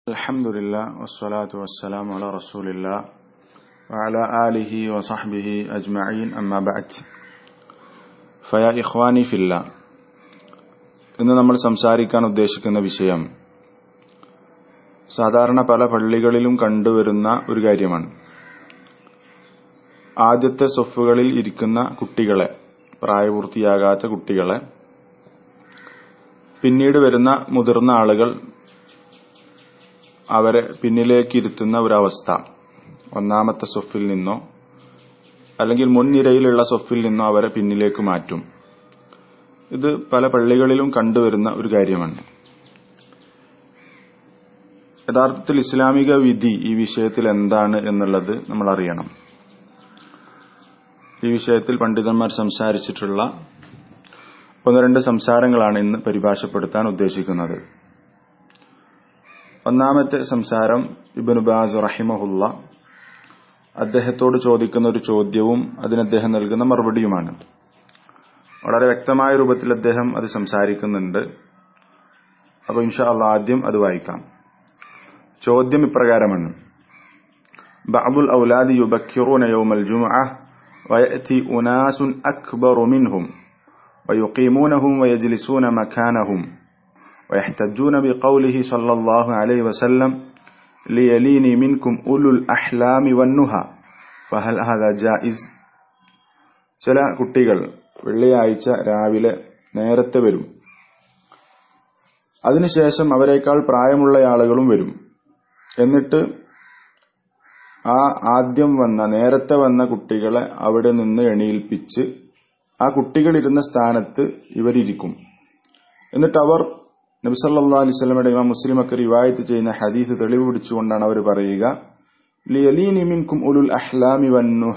الحمد لله والصلاة والسلام على رسول الله وعلى آله وصحبه أجمعين أما بعد فيا إخواني في الله ഇന്ന് നമ്മൾ സംസാരിക്കാൻ ഉദ്ദേശിക്കുന്ന വിഷയം സാധാരണ പല പള്ളികളിലും കണ്ടുവരുന്ന ഒരു കാര്യമാണ് ആദ്യത്തെ സൊഫുകളിൽ ഇരിക്കുന്ന കുട്ടികളെ പ്രായപൂർത്തിയാകാത്ത കുട്ടികളെ പിന്നീട് വരുന്ന മുതിർന്ന ആളുകൾ അവരെ പിന്നിലേക്ക് ഇരുത്തുന്ന ഒരവസ്ഥ ഒന്നാമത്തെ സൊഫിൽ നിന്നോ അല്ലെങ്കിൽ മുൻനിരയിലുള്ള സൊഫിൽ നിന്നോ അവരെ പിന്നിലേക്ക് മാറ്റും ഇത് പല പള്ളികളിലും കണ്ടുവരുന്ന ഒരു കാര്യമാണ് യഥാർത്ഥത്തിൽ ഇസ്ലാമിക വിധി ഈ വിഷയത്തിൽ എന്താണ് എന്നുള്ളത് നമ്മൾ അറിയണം ഈ വിഷയത്തിൽ പണ്ഡിതന്മാർ സംസാരിച്ചിട്ടുള്ള ഒന്ന് രണ്ട് സംസാരങ്ങളാണ് ഇന്ന് പരിഭാഷപ്പെടുത്താൻ ഉദ്ദേശിക്കുന്നത് ഒന്നാമത്തെ സംസാരം ഇബിന് ബാസ് റഹിമഹുല്ല അദ്ദേഹത്തോട് ചോദിക്കുന്ന ഒരു ചോദ്യവും അതിന് അദ്ദേഹം നൽകുന്ന മറുപടിയുമാണ് വളരെ വ്യക്തമായ രൂപത്തിൽ അദ്ദേഹം അത് സംസാരിക്കുന്നുണ്ട് അപ്പൊ ഇൻഷാ അല്ല ആദ്യം അത് വായിക്കാം ചോദ്യം ഇപ്രകാരമാണ് ബഅബുൽ ഔലാദി യുബക്കിറൂന യൗമൽ ജുമുഅ ويأتي أناس أكبر منهم ويقيمونهم ويجلسون مكانهم ويحتجون بقوله صلى الله عليه وسلم ليليني منكم أولو الأحلام والنهى فهل هذا جائز ചില കുട്ടികൾ വെള്ളിയാഴ്ച രാവിലെ നേരത്തെ വരും അതിനുശേഷം അവരെക്കാൾ പ്രായമുള്ള ആളുകളും വരും എന്നിട്ട് ആ ആദ്യം വന്ന നേരത്തെ വന്ന കുട്ടികളെ അവിടെ നിന്ന് എണീൽപ്പിച്ച് ആ കുട്ടികൾ ഇരുന്ന സ്ഥാനത്ത് ഇവരിയ്ക്കും എന്നിട്ട് അവർ നബിസല്ലാ അലിസ്ലമയുടെ ഇമാം മുസ്ലിം ഒക്കെ റിവായത്ത് ചെയ്യുന്ന ഹദീസ് തെളിവ് പിടിച്ചുകൊണ്ടാണ് അവർ പറയുക ലിയലീനിമിൻകും ഉലുൽ അഹ്ലാമി വന്നുഹ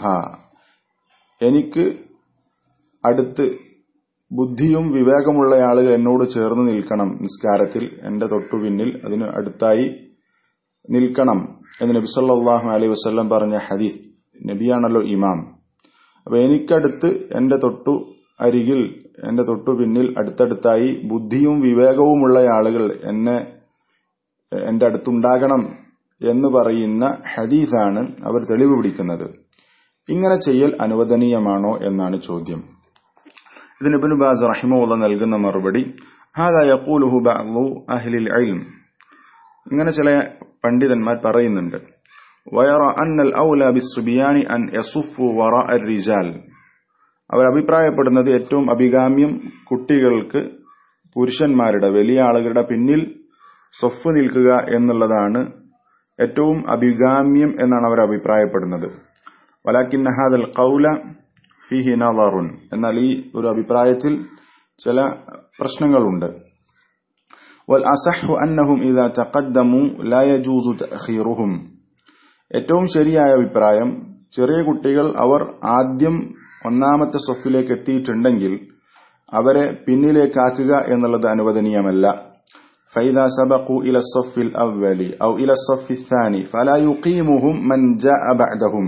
എനിക്ക് അടുത്ത് ബുദ്ധിയും വിവേകമുള്ള ആളുകൾ എന്നോട് ചേർന്ന് നിൽക്കണം നിസ്കാരത്തിൽ എന്റെ തൊട്ടു പിന്നിൽ അതിന് അടുത്തായി നിൽക്കണം എന്ന് നബി സല്ലാഹു അലൈഹി വസ്ല്ലം പറഞ്ഞ ഹദീസ് നബിയാണല്ലോ ഇമാം അപ്പൊ എനിക്കടുത്ത് എന്റെ തൊട്ടു അരികിൽ എന്റെ തൊട്ടു പിന്നിൽ അടുത്തടുത്തായി ബുദ്ധിയും വിവേകവുമുള്ള ആളുകൾ എന്നെ എന്റെ അടുത്തുണ്ടാകണം എന്ന് പറയുന്ന ഹദീസാണ് അവർ തെളിവ് പിടിക്കുന്നത് ഇങ്ങനെ ചെയ്യൽ അനുവദനീയമാണോ എന്നാണ് ചോദ്യം ഇതിന് ഇബ്നു ബാസ് റഹിമുള്ള നൽകുന്ന മറുപടി ഹാദാ യഖൂലുഹു ബഅ്ദു അഹ്ലിൽ ഇൽം ഇങ്ങനെ ചില പണ്ഡിതന്മാർ പറയുന്നുണ്ട് വയറ അന്നൽ ഔല ബിസ്സുബിയാനി അൻ യസുഫു വറ റിജാൽ അവർ അഭിപ്രായപ്പെടുന്നത് ഏറ്റവും അഭികാമ്യം കുട്ടികൾക്ക് പുരുഷന്മാരുടെ വലിയ ആളുകളുടെ പിന്നിൽ സൊഫ് നിൽക്കുക എന്നുള്ളതാണ് ഏറ്റവും അഭികാമ്യം എന്നാണ് അവർ അഭിപ്രായപ്പെടുന്നത് വലാക്കിൻ ഹാദൽ കൗല ഫിഹി നദറുൻ എന്നാൽ ഈ ഒരു അഭിപ്രായത്തിൽ ചില പ്രശ്നങ്ങളുണ്ട് والأصح أنهم إذا تقدموا لا يجوز تأخيرهم ഏറ്റവും ശരിയായ അഭിപ്രായം ചെറിയ കുട്ടികൾ അവർ ആദ്യം ഒന്നാമത്തെ സൊഫിലേക്ക് എത്തിയിട്ടുണ്ടെങ്കിൽ അവരെ പിന്നിലേക്കാക്കുക എന്നുള്ളത് അനുവദനീയമല്ല فإذا سبقوا إلى الصف الأول أو إلى الصف الثاني فلا يقيمهم من جاء بعدهم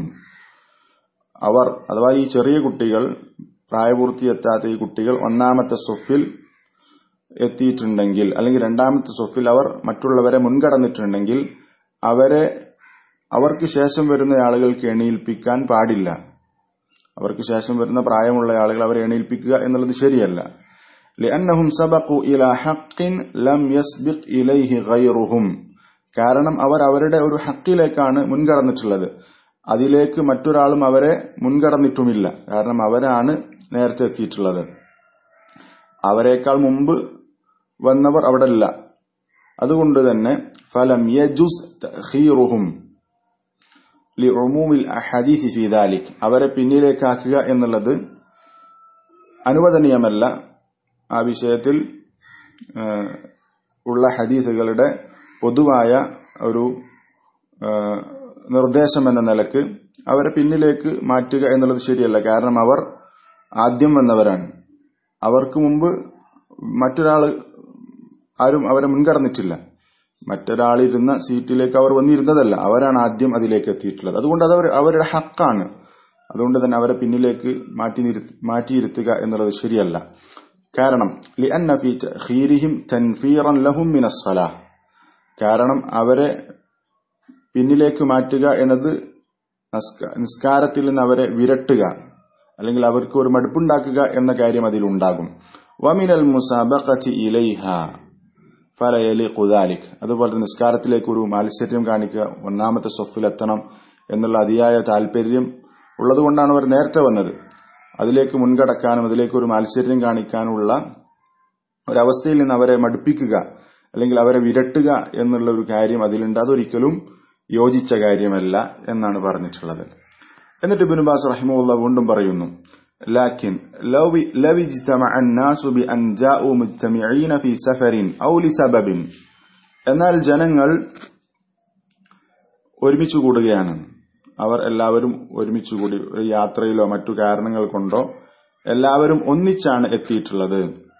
അവർ അഥവാ ഈ ചെറിയ കുട്ടികൾ പ്രായപൂർത്തിയെത്താത്ത ഈ കുട്ടികൾ ഒന്നാമത്തെ സൊഫിൽ എത്തിയിട്ടുണ്ടെങ്കിൽ അല്ലെങ്കിൽ രണ്ടാമത്തെ സൊഫിൽ അവർ മറ്റുള്ളവരെ മുൻകടന്നിട്ടുണ്ടെങ്കിൽ അവരെ അവർക്ക് ശേഷം വരുന്ന ആളുകൾക്ക് എണീൽപ്പിക്കാൻ പാടില്ല അവർക്ക് ശേഷം വരുന്ന പ്രായമുള്ള ആളുകൾ അവരെ എണീൽപ്പിക്കുക എന്നുള്ളത് ശരിയല്ല لأنهم سبقوا إلى حق لم يسبق إليه غيرهم കാരണം അവർ അവരുടെ ഒരു ഹക്കിലേക്കാണ് മുൻകടന്നിട്ടുള്ളത് അതിലേക്ക് മറ്റൊരാളും അവരെ മുൻകടന്നിട്ടുമില്ല കാരണം അവരാണ് നേരത്തെ എത്തിയിട്ടുള്ളത് അവരെക്കാൾ മുമ്പ് വന്നവർ അവിടെ ഇല്ല അതുകൊണ്ട് തന്നെ ഫലം യജുസ് തഖീറുഹും ലിഉമൂമിൽ അഹദീസി ഫീ ദാലിക് അവരെ പിന്നിലേക്കാക്കുക എന്നുള്ളത് അനുവദനീയമല്ല ആ വിഷയത്തിൽ ഉള്ള ഹദീസുകളുടെ പൊതുവായ ഒരു നിർദ്ദേശം എന്ന നിലക്ക് അവരെ പിന്നിലേക്ക് മാറ്റുക എന്നുള്ളത് ശരിയല്ല കാരണം അവർ ആദ്യം വന്നവരാണ് അവർക്ക് മുമ്പ് മറ്റൊരാള് ആരും അവരെ മുൻകടന്നിട്ടില്ല മറ്റൊരാളിരുന്ന സീറ്റിലേക്ക് അവർ വന്നിരുന്നതല്ല അവരാണ് ആദ്യം അതിലേക്ക് എത്തിയിട്ടുള്ളത് അതുകൊണ്ട് അത് അവരുടെ ഹക്കാണ് അതുകൊണ്ട് തന്നെ അവരെ പിന്നിലേക്ക് മാറ്റി മാറ്റിയിരുത്തുക എന്നുള്ളത് ശരിയല്ല കാരണം കാരണം അവരെ പിന്നിലേക്ക് മാറ്റുക എന്നത് നസ്ക- നിസ്കാരത്തിൽ നിന്ന് അവരെ വിരട്ടുക അല്ലെങ്കിൽ അവർക്ക് ഒരു മടുപ്പുണ്ടാക്കുക എന്ന കാര്യം അതിലുണ്ടാകും വമിനൽ മുസാബഖത്തി ഇലൈഹ ഫലയലിഖു ദാലിക് അതുപോലെ തന്നെ നിസ്കാരത്തിലേക്ക് ഒരു മാത്സര്യം കാണിക്കുക ഒന്നാമത്തെ സൊഫിലെത്തണം എന്നുള്ള അതിയായ താല്പര്യം ഉള്ളതുകൊണ്ടാണ് അവർ നേരത്തെ വന്നത് അതിലേക്ക് മുൻകടക്കാനും അതിലേക്ക് ഒരു മാത്സര്യം കാണിക്കാനുമുള്ള ഒരവസ്ഥയിൽ നിന്ന് അവരെ മടുപ്പിക്കുക അല്ലെങ്കിൽ അവരെ വിരട്ടുക എന്നുള്ള ഒരു കാര്യം അതിലുണ്ട് അതൊരിക്കലും യോജിച്ച കാര്യമല്ല എന്നാണ് പറഞ്ഞിട്ടുള്ളത് എന്നിട്ട് ഇബ്നു ബാസ് റഹിമുള്ള വീണ്ടും പറയുന്നു ലാക്കിൻ لو اجتمع الناس بأن جاءوا مجتمعين في سفر أو لسبب എന്നാൽ ജനങ്ങൾ ഒരുമിച്ച് കൂടുകയാണ് അവർ എല്ലാവരും ഒരുമിച്ച് കൂടി ഒരു യാത്രയിലോ മറ്റു കാരണങ്ങൾ കൊണ്ടോ എല്ലാവരും ഒന്നിച്ചാണ് എത്തിയിട്ടുള്ളത്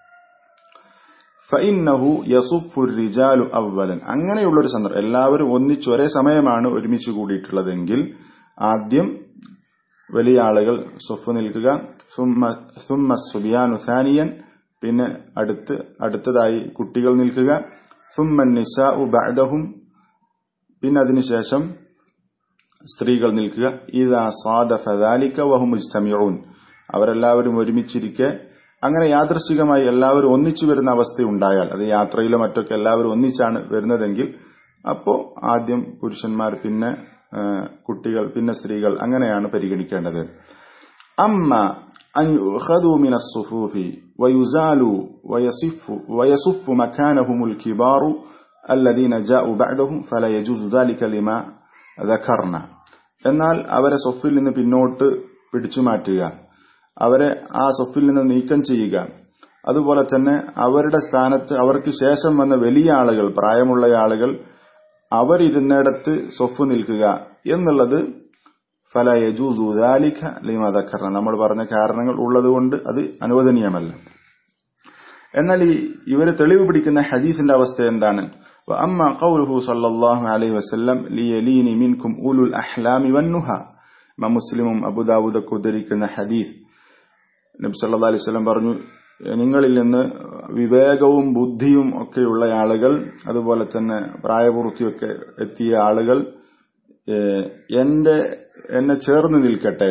ഫഇന്നഹു യസുഫു റിജാലു അവലൻ അങ്ങനെയുള്ള ഒരു സന്ദർഭം എല്ലാവരും ഒന്നിച്ച് ഒരേ സമയമാണ് ഒരുമിച്ച് കൂടിയിട്ടുള്ളതെങ്കിൽ ആദ്യം വലിയ ആളുകൾ സുഫ് നിൽക്കുക സുമ്മ- സുമ്മ സുബിയാനു സാനിയൻ പിന്നെ അടുത്ത് അടുത്തതായി കുട്ടികൾ നിൽക്കുക സുമ്മൻ നിസാഉ ബഅദഹും പിന്നെ അതിനുശേഷം സ്ത്രീകൾ നിൽക്കുക ഇതാ സ്വാദഫ ദാലിക വഹും മുജ്തമിഊൻ അവരെല്ലാവരും ഒരുമിച്ചിരിക്കെ അങ്ങനെ യാദൃശ്ചികമായി എല്ലാവരും ഒന്നിച്ചു വരുന്ന അവസ്ഥ ഉണ്ടായാൽ അത് യാത്രയിലോ മറ്റൊക്കെ എല്ലാവരും ഒന്നിച്ചാണ് വരുന്നതെങ്കിൽ അപ്പോ ആദ്യം പുരുഷന്മാർ പിന്നെ ആ, കുട്ടികൾ പിന്നെ സ്ത്രീകൾ അങ്ങനെയാണ് പരിഗണിക്കേണ്ടത് അമ്മ أن يؤخذوا من الصفوف ويزالوا ويصف ويصف مكانهم الكبار الذين جاءوا بعدهم فلا يجوز ذلك لما ذكرنا എന്നാൽ അവരെ സൊഫിൽ നിന്ന് പിന്നോട്ട് പിടിച്ചു മാറ്റുക അവരെ ആ സൊഫിൽ നിന്ന് നീക്കം ചെയ്യുക അതുപോലെ തന്നെ അവരുടെ സ്ഥാനത്ത് അവർക്ക് ശേഷം വന്ന വലിയ ആളുകൾ പ്രായമുള്ള ആളുകൾ അവരിരുന്നിടത്ത് സൊഫ് നിൽക്കുക എന്നുള്ളത് ഫല യജൂസു ദാലിക ലിമ ദക്കറ നമ്മൾ പറഞ്ഞ കാരണങ്ങൾ ഉള്ളതുകൊണ്ട് അത് അനുവദനീയമല്ല എന്നാൽ ഈ ഇവര് തെളിവ് പിടിക്കുന്ന ഹദീസിന്റെ അവസ്ഥ എന്താണ് وأما قوله صلى الله عليه وسلم ليليني منكم أولو الأحلام والنهى ما مسلم أبو داود ഉദ്ധരിക്കുന്ന ഹദീസ് നബി സല്ലല്ലാഹു അലൈഹി വസല്ലം പറഞ്ഞു നിങ്ങളിൽ നിന്ന് വിവേകവും ബുദ്ധിയും ഒക്കെയുള്ള ആളുകൾ അതുപോലെ തന്നെ പ്രായപൂർത്തിയൊക്കെ എത്തിയ ആളുകൾ ഏഹ്, എന്റെ എന്നെ ചേർന്ന് നിൽക്കട്ടെ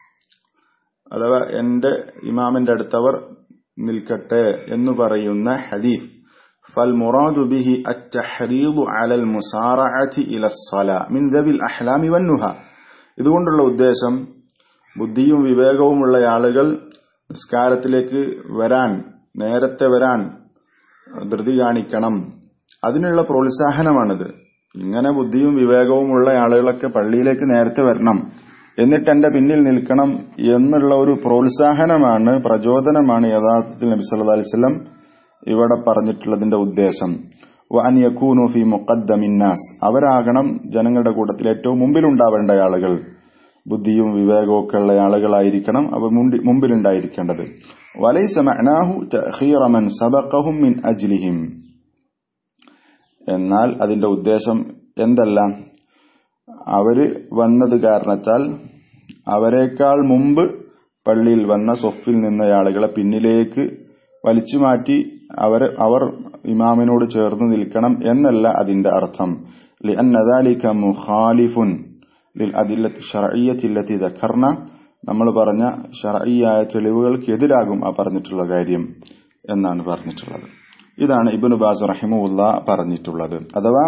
അഥവാ എന്റെ ഇമാമിന്റെ അടുത്തവർ നിൽക്കട്ടെ എന്ന് പറയുന്ന ഹദീഫ് فالمراد به التحريض على المسارعة إلى الصلاة من ذوي الأحلام والنهى ഇതുകൊണ്ടുള്ള ഉദ്ദേശം ബുദ്ധിയും വിവേകവുമുള്ള ആളുകൾ നിസ്കാരത്തിലേക്ക് വരാൻ നേരത്തെ വരാൻ ധൃതി കാണിക്കണം അതിനുള്ള പ്രോത്സാഹനമാണിത് ഇങ്ങനെ ബുദ്ധിയും വിവേകവുമുള്ള ആളുകളൊക്കെ പള്ളിയിലേക്ക് നേരത്തെ വരണം എന്നിട്ട് എന്റെ പിന്നിൽ നിൽക്കണം എന്നുള്ള ഒരു പ്രോത്സാഹനമാണ് പ്രചോദനമാണ് യഥാർത്ഥത്തിൽ നബി സല്ലല്ലാഹു അലൈഹി വസല്ലം ഇവിടെ പറഞ്ഞിട്ടുള്ളതിന്റെ ഉദ്ദേശം വഅൻ യകൂനു ഫി മുഖദ്ദമിന്നാസ് അവരാകണം ജനങ്ങളുടെ കൂട്ടത്തിൽ ഏറ്റവും മുമ്പിലുണ്ടാവേണ്ട ആളുകൾ ബുദ്ധിയും വിവേകവും ഒക്കെ ഉള്ള ആളുകളായിരിക്കണം അവർ മുണ്ടി- മുമ്പിലുണ്ടായിരിക്കേണ്ടത് വലൈസ മഅനാഹു തഅഖീറ മൻ സബഖഹും മിൻ അജ്ലിഹിം എന്നാൽ അതിന്റെ ഉദ്ദേശം എന്തല്ല അവര് വന്നത് കാരണത്താൽ അവരെക്കാൾ മുമ്പ് പള്ളിയിൽ വന്ന സൊഫിൽ നിന്ന ആളുകളെ പിന്നിലേക്ക് വലിച്ചു മാറ്റി അവരെ അവർ ഇമാമിനോട് ചേർന്ന് നിൽക്കണം എന്നല്ല അതിന്റെ അർത്ഥം لأن ذلك مخالف للأدلة الشرعية التي ذكرنا നമ്മൾ പറഞ്ഞ ഷറഈയായ തെളിവുകൾക്ക് എതിരാകും ആ പറഞ്ഞിട്ടുള്ള കാര്യം എന്നാണ് പറഞ്ഞിട്ടുള്ളത് ഇതാണ് ഇബ്നു ബാസ് റഹിമുല്ല പറഞ്ഞിട്ടുള്ളത് അഥവാ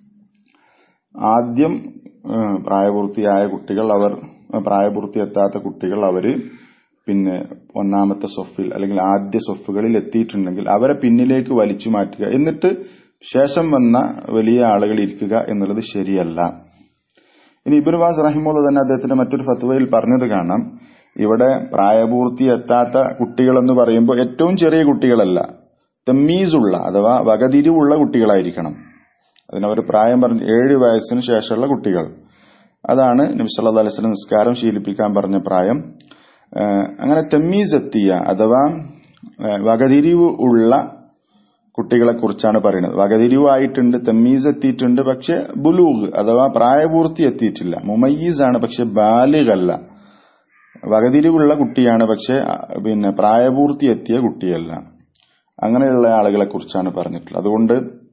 ആദ്യം ഏഹ്, പ്രായപൂർത്തിയായ കുട്ടികൾ അവർ ഏഹ്, പ്രായപൂർത്തി എത്താത്ത കുട്ടികൾ അവര് പിന്നെ ഒന്നാമത്തെ സൊഫിൽ അല്ലെങ്കിൽ ആദ്യ സൊഫുകളിൽ എത്തിയിട്ടുണ്ടെങ്കിൽ അവരെ പിന്നിലേക്ക് വലിച്ചു മാറ്റുക എന്നിട്ട് ശേഷം വന്ന വലിയ ആളുകൾ ഇരിക്കുക എന്നുള്ളത് ശരിയല്ല ഇനി ഇബിൻ വാസ് റഹിമുള്ള തന്നെ അദ്ദേഹത്തിന്റെ മറ്റൊരു ഫത്വയിൽ പറഞ്ഞത് കാണാം ഇവിടെ പ്രായപൂർത്തി എത്താത്ത കുട്ടികൾ എന്ന് പറയുമ്പോൾ ഏറ്റവും ചെറിയ കുട്ടികളല്ല തെമ്മീസുള്ള അഥവാ വകതിരിവുള്ള കുട്ടികളായിരിക്കണം അതിനവർ പ്രായം പറഞ്ഞ് ഏഴ് വയസ്സിന് ശേഷമുള്ള കുട്ടികൾ അതാണ് നബി സല്ലല്ലാഹു അലൈഹി വസല്ലം നിസ്കാരം ശീലിപ്പിക്കാൻ പറഞ്ഞ പ്രായം ഏഹ് അങ്ങനെ തെമ്മീസ് എത്തിയ അഥവാ ഏഹ് വകതിരിവ് ഉള്ള കുട്ടികളെ കുറിച്ചാണ് പറയുന്നത് വകതിരിവായിട്ടുണ്ട് തെമ്മീസ് എത്തിയിട്ടുണ്ട് പക്ഷെ ബുലൂഗ് അഥവാ പ്രായപൂർത്തി എത്തിയിട്ടില്ല മുമയ്യീസ് ആണ് പക്ഷെ ബാലികല്ല വകതിരിവുള്ള കുട്ടിയാണ് പക്ഷെ അഹ് പിന്നെ പ്രായപൂർത്തി എത്തിയ കുട്ടിയല്ല അങ്ങനെയുള്ള ആളുകളെ കുറിച്ചാണ് പറഞ്ഞിട്ടുള്ളത് അതുകൊണ്ട്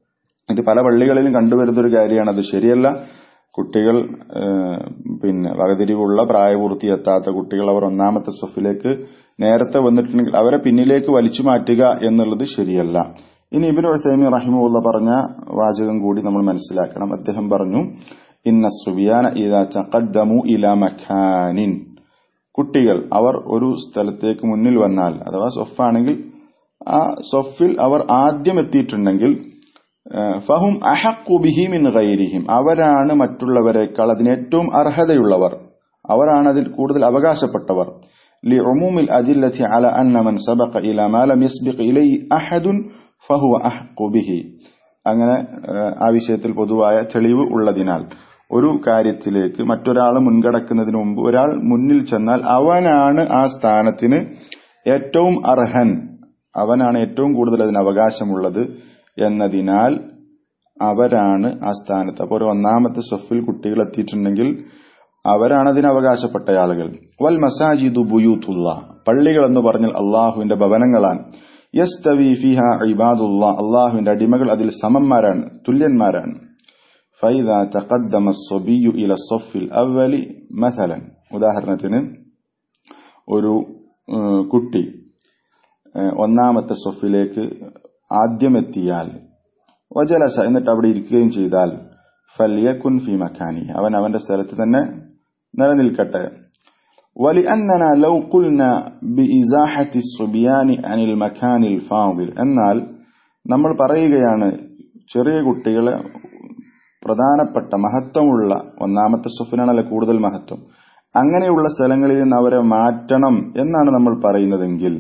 ഇത് പല പള്ളികളിലും കണ്ടുവരുന്ന ഒരു കാര്യമാണ് അത് ശരിയല്ല കുട്ടികൾ പിന്നെ വകതിരിവുള്ള പ്രായപൂർത്തി എത്താത്ത കുട്ടികൾ അവർ ഒന്നാമത്തെ സൊഫിലേക്ക് നേരത്തെ വന്നിട്ടുണ്ടെങ്കിൽ അവരെ പിന്നിലേക്ക് വലിച്ചു മാറ്റുക എന്നുള്ളത് ശരിയല്ല ഇനി ഇബിൻ ഉസൈമി റഹിമുള്ള പറഞ്ഞ വാചകം കൂടി നമ്മൾ മനസ്സിലാക്കണം അദ്ദേഹം പറഞ്ഞു ഇന്ന സുബിയാന ഇതാ ചക്കദ്ദമു ഇല മഖാനിൻ കുട്ടികൾ അവർ ഒരു സ്ഥലത്തേക്ക് മുന്നിൽ വന്നാൽ അഥവാ സൊഫാണെങ്കിൽ ആ സൊഫിൽ അവർ ആദ്യം എത്തിയിട്ടുണ്ടെങ്കിൽ ഫഹും അഹക്കുബിഹി മിൻ ഗൈരിഹിം അവരാണ് മറ്റുള്ളവരെക്കാൾ അതിന് ഏറ്റവും അർഹതയുള്ളവർ അവരാണ് അതിൽ കൂടുതൽ അവകാശപ്പെട്ടവർ لعموم الأدلة على أن من سبق إلى ما لم يسبق إليه أحد فهو أحق به അങ്ങനെ ആ വിഷയത്തിൽ പൊതുവായ തെളിവ് ഉള്ളതിനാൽ ഒരു കാര്യത്തിലേക്ക് മറ്റൊരാൾ മുൻകടക്കുന്നതിന് മുമ്പ് ഒരാൾ മുന്നിൽ ചെന്നാൽ അവനാണ് ആ സ്ഥാനത്തിന് ഏറ്റവും അർഹൻ അവനാണ് ഏറ്റവും കൂടുതൽ അതിന് അവകാശമുള്ളത് എന്നതിനാൽ അവരാണ് ആ സ്ഥാനത്ത് അപ്പോൾ ഒരു ഒന്നാമത്തെ സൊഫിൽ കുട്ടികൾ എത്തിയിട്ടുണ്ടെങ്കിൽ അവരാണ് അതിന് അവകാശപ്പെട്ട ആളുകൾ വൽ മസാജിദു ബുയൂത്തുള്ള പള്ളികൾ എന്ന് പറഞ്ഞാൽ അള്ളാഹുവിന്റെ ഭവനങ്ങളാണ് യസ്തവി ഫിഹ ഇബാദുള്ള അള്ളാഹുവിന്റെ അടിമകൾ അതിൽ സമന്മാരാണ് തുല്യന്മാരാണ് ഫൈദ തഖദ്ദമ സ്വബിയു ഇല സൊഫിൽ അവലി മസലൻ ഉദാഹരണത്തിന് ഒരു കുട്ടി ഒന്നാമത്തെ സൊഫിലേക്ക് ആദ്യം എത്തിയാൽ വജലസ എന്നിട്ട് അവിടെ ഇരിക്കുകയും ചെയ്താൽ ഫലിയക്കുൻ ഫി മഖാനി അവൻ അവന്റെ സ്ഥലത്ത് തന്നെ നിലനിൽക്കട്ടെ ولأننا لو قلنا بإزاحة الصبيان عن المكان الفاضل എന്നാൽ നമ്മൾ പറയുകയാണ് ചെറിയ കുട്ടികളെ പ്രധാനപ്പെട്ട മഹത്വമുള്ള ഒന്നാമത്തെ സുഫിനാണല്ലോ കൂടുതൽ മഹത്വം അങ്ങനെയുള്ള സ്ഥലങ്ങളിൽ നിന്ന് അവരെ മാറ്റണം എന്നാണ് നമ്മൾ പറയുന്നതെങ്കിൽ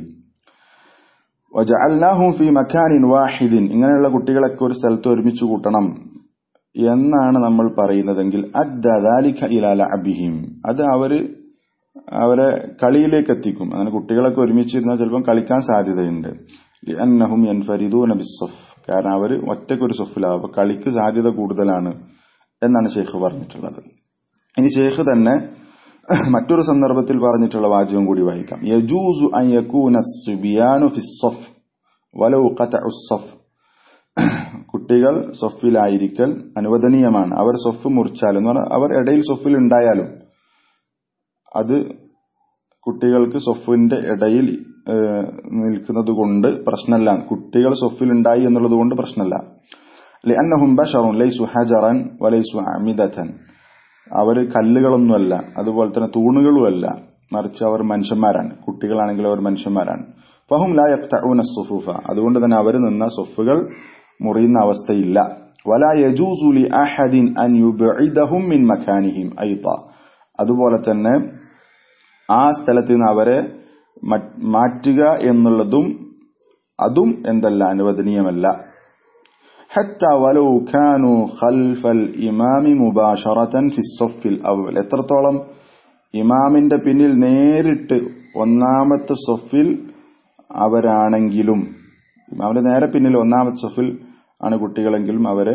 വജഅൽനാഹും ഫി മക്കാനിൻ വാഹിദിൻ ഇങ്ങനെയുള്ള കുട്ടികളൊക്കെ ഒരു സ്ഥലത്ത് ഒരുമിച്ച് കൂട്ടണം എന്നാണ് നമ്മൾ പറയുന്നതെങ്കിൽ അദ്ദാലിക ഇലാല അബിഹിം അത് അവര് അവരെ കളിയിലേക്ക് എത്തിക്കും അങ്ങനെ കുട്ടികളൊക്കെ ഒരുമിച്ചിരുന്നാൽ ചിലപ്പം കളിക്കാൻ സാധ്യതയുണ്ട് അന്നഹും എൻഫരിദൂന ബിസ്സഫ് കാരണം അവർ ഒറ്റക്കൊരു സൊഫിലാവും അപ്പൊ കളിക്ക് സാധ്യത കൂടുതലാണ് എന്നാണ് ഷെയ്ഖ് പറഞ്ഞിട്ടുള്ളത് ഇനി ഷെയ്ഖ് തന്നെ മറ്റൊരു സന്ദർഭത്തിൽ പറഞ്ഞിട്ടുള്ള വാചകം കൂടി വായിക്കാം യജൂസു അൻ യകൂന സിബിയാനു ഫിസ്സഫ് വലൗ ഖതഉ സഫ് കുട്ടികൾ സൊഫിലായിരിക്കൽ അനുവദനീയമാണ് അവർ സൊഫ് മുറിച്ചാലും എന്ന് പറഞ്ഞാൽ അവർ ഇടയിൽ സൊഫിൽ ഉണ്ടായാലും അത് കുട്ടികൾക്ക് സൊഫിന്റെ ഇടയിൽ നിൽക്കുന്നത് കൊണ്ട് പ്രശ്നമല്ല കുട്ടികൾ സൊഫിൽ ഉണ്ടായി എന്നുള്ളത് കൊണ്ട് പ്രശ്നമല്ല لأنهم بشر ليسوا حجرا وليسوا عمدة അവർ കല്ലുകളൊന്നുമല്ല അതുപോലെ തന്നെ തൂണുകളുമല്ല മറിച്ച് അവർ മനുഷ്യന്മാരാണ് കുട്ടികളാണെങ്കിൽ അവർ മനുഷ്യന്മാരാണ് ഫഹും ലാ യഖ്തഊന സുഫൂഫ അതുകൊണ്ട് തന്നെ അവർ നിന്ന സൊഫുകൾ മുറിയുന്ന അവസ്ഥയില്ല വലാ യജൂസു ലി അഹദിൻ അൻ യുബ്ഇദഹും മിൻ മക്കാനിഹിം ഐത അതുപോലെ തന്നെ ആ സ്ഥലത്ത് നിന്ന് അവരെ മാറ്റുക എന്നുള്ളതും അതും എന്തല്ല അനുവദനീയമല്ല حتى ولو كانوا خلف الإمام مباشرة في الصف الأول എത്രത്തോളം ഇമാമിന്റെ പിന്നിൽ നേരിട്ട് ഒന്നാമത്തെ സൊഫിൽ അവരാണെങ്കിലും ഇമാമിന്റെ നേരെ പിന്നിൽ ഒന്നാമത്തെ സൊഫിൽ ആണ് കുട്ടികളെങ്കിലും അവരെ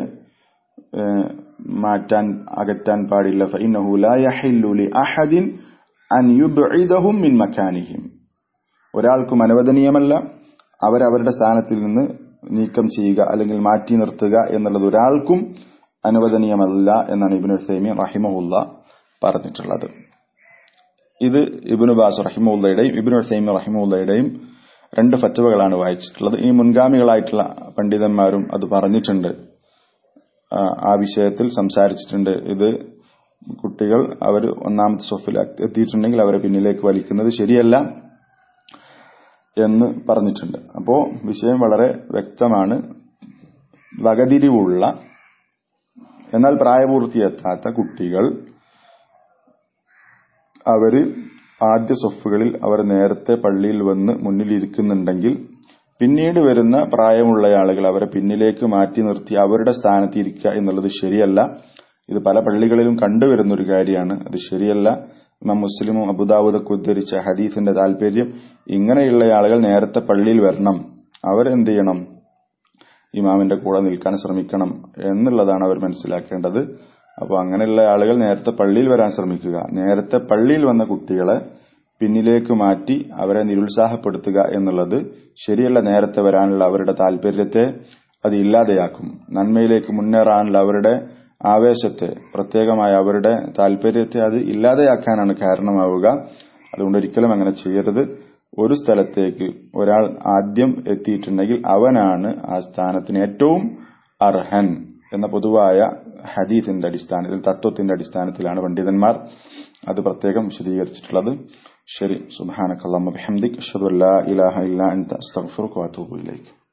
മാറ്റാൻ അകറ്റാൻ പാടില്ല فإنه لا يحل لأحد أن يبعدهم من مكانهم ഒരാൾക്കും അനുവദനീയമല്ല അവരവരുടെ സ്ഥാനത്തിൽ നിന്ന് നീക്കം ചെയ്യുക അല്ലെങ്കിൽ മാറ്റി നിർത്തുക എന്നുള്ളത് ഒരാൾക്കും അനുവദനീയമല്ല എന്നാണ് ഇബിനു സൈമി റഹിമുല്ല പറഞ്ഞിട്ടുള്ളത് ഇത് ഇബിനു ബാസ് റഹിമുല്ലയുടെയും ഇബിനു സൈമി റഹിമുല്ലയുടെയും രണ്ട് ഫറ്റവകളാണ് വായിച്ചിട്ടുള്ളത് ഈ മുൻഗാമികളായിട്ടുള്ള പണ്ഡിതന്മാരും അത് പറഞ്ഞിട്ടുണ്ട് ആ വിഷയത്തിൽ സംസാരിച്ചിട്ടുണ്ട് ഇത് കുട്ടികൾ അവർ ഒന്നാമത്തെ സൊഫിൽ എത്തിയിട്ടുണ്ടെങ്കിൽ അവരെ പിന്നിലേക്ക് വലിക്കുന്നത് ശരിയല്ല എന്ന് പറഞ്ഞിട്ടുണ്ട് അപ്പോ വിഷയം വളരെ വ്യക്തമാണ് വകതിരിവുള്ള എന്നാൽ പ്രായപൂർത്തിയെത്താത്ത കുട്ടികൾ അവര് ആദ്യ സൊഫുകളിൽ അവർ നേരത്തെ പള്ളിയിൽ വന്ന് മുന്നിലിരിക്കുന്നുണ്ടെങ്കിൽ പിന്നീട് വരുന്ന പ്രായമുള്ള ആളുകൾ അവരെ പിന്നിലേക്ക് മാറ്റി നിർത്തി അവരുടെ സ്ഥാനത്ത് ഇരിക്കുക എന്നുള്ളത് ശരിയല്ല ഇത് പല പള്ളികളിലും കണ്ടുവരുന്ന ഒരു കാര്യമാണ് അത് ശരിയല്ല ഇമാം മുസ്ലിമും അബുദാബുദൊക്കെ ഉദ്ധരിച്ച ഹദീസിന്റെ താല്പര്യം ഇങ്ങനെയുള്ള ആളുകൾ നേരത്തെ പള്ളിയിൽ വരണം അവരെന്ത് ചെയ്യണം ഇമാമിന്റെ കൂടെ നിൽക്കാൻ ശ്രമിക്കണം എന്നുള്ളതാണ് അവർ മനസ്സിലാക്കേണ്ടത് അപ്പോൾ അങ്ങനെയുള്ള ആളുകൾ നേരത്തെ പള്ളിയിൽ വരാൻ ശ്രമിക്കുക നേരത്തെ പള്ളിയിൽ വന്ന കുട്ടികളെ പിന്നിലേക്ക് മാറ്റി അവരെ നിരുത്സാഹപ്പെടുത്തുക എന്നുള്ളത് ശരിയല്ല നേരത്തെ വരാനുള്ള അവരുടെ താല്പര്യത്തെ അത് ഇല്ലാതെയാക്കും നന്മയിലേക്ക് മുന്നേറാനുള്ള അവരുടെ ആവേശത്തെ പ്രത്യേകമായ അവരുടെ താല്പര്യത്തെ അത് ഇല്ലാതെയാക്കാനാണ് കാരണമാവുക അതുകൊണ്ട് ഒരിക്കലും അങ്ങനെ ചെയ്യരുത് ഒരു സ്ഥലത്തേക്ക് ഒരാൾ ആദ്യം എത്തിയിട്ടുണ്ടെങ്കിൽ അവനാണ് ആ സ്ഥാനത്തിന് ഏറ്റവും അർഹൻ എന്ന പൊതുവായ ഹദീസിന്റെ അടിസ്ഥാനത്തിൽ തത്വത്തിന്റെ അടിസ്ഥാനത്തിലാണ് പണ്ഡിതന്മാർ അത് പ്രത്യേകം വിശദീകരിച്ചിട്ടുള്ളത് ശരി സുബാനക്കല്ലാമ ബിഹംദിക് അഷ്ഹദു അല്ലാ ഇലാഹ ഇല്ലാ അൻത അസ്തഗ്ഫിറുക വഅതൂബു ഇലൈക്